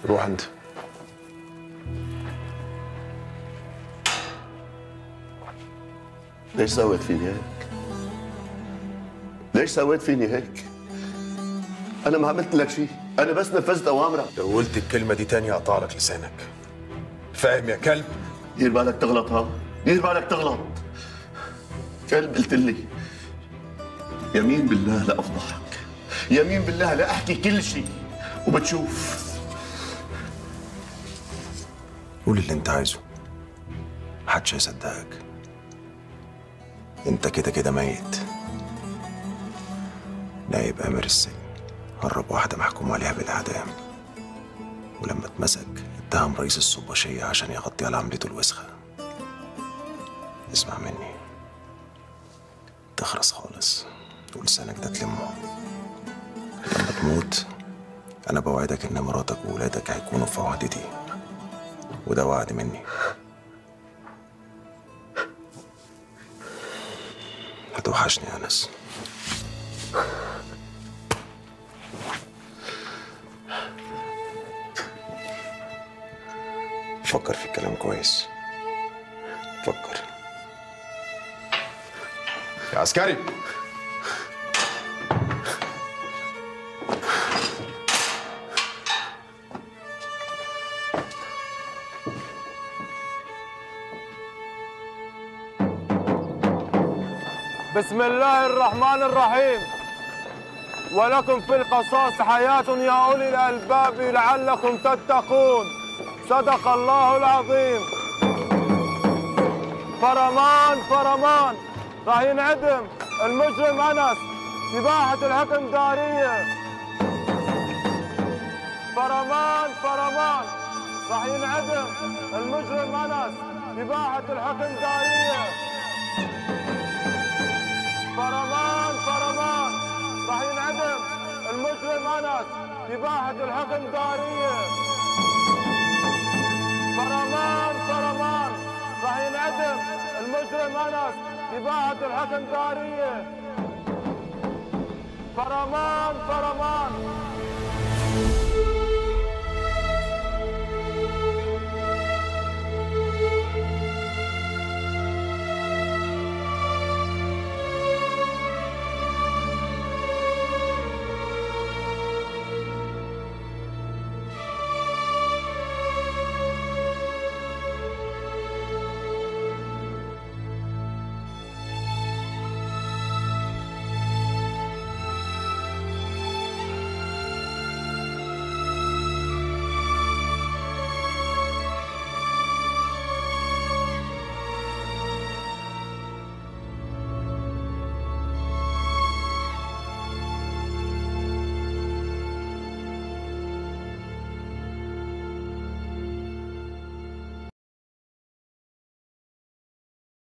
روح انت ليش سويت فيني هيك؟ ليش سويت فيني هيك؟ أنا ما عملت لك شيء، أنا بس نفذت أوامرك لو قلت الكلمة دي تاني هقطع لك لسانك فاهم يا كلب؟ دير بالك تغلط ها دير بالك تغلط كلب قلت لي يمين بالله لا افضحك يمين بالله لا احكي كل شيء وبتشوف قول اللي انت عايزه محدش هيصدقك انت كده كده ميت نايب امر السجن هرب واحدة محكوم عليها بالإعدام ولما اتمسك اتهم رئيس السباشية عشان يغطي على عملته الوسخة اسمع مني تخرس خالص ولسانك ده تلمه لما تموت أنا بوعدك إن مراتك وولادك هيكونوا في وحدتي وده وعد مني هتوحشني يا أنس فكر في الكلام كويس فكر يا عسكري بسم الله الرحمن الرحيم ولكم في القصاص حياة يا أولي الألباب لعلكم تتقون صدق الله العظيم فرمان فرمان راح ينعدم المجرم أنس سباحة الحكم دارية فرمان فرمان راح ينعدم المجرم أنس سباحة الحكم دارية فرمان فرمان راح ينعدم المجرم انس سباحة الحكم دارية فرمان فرمان راح ينعدم المجرم انس سباحة الحكم دارية فرمان فرمان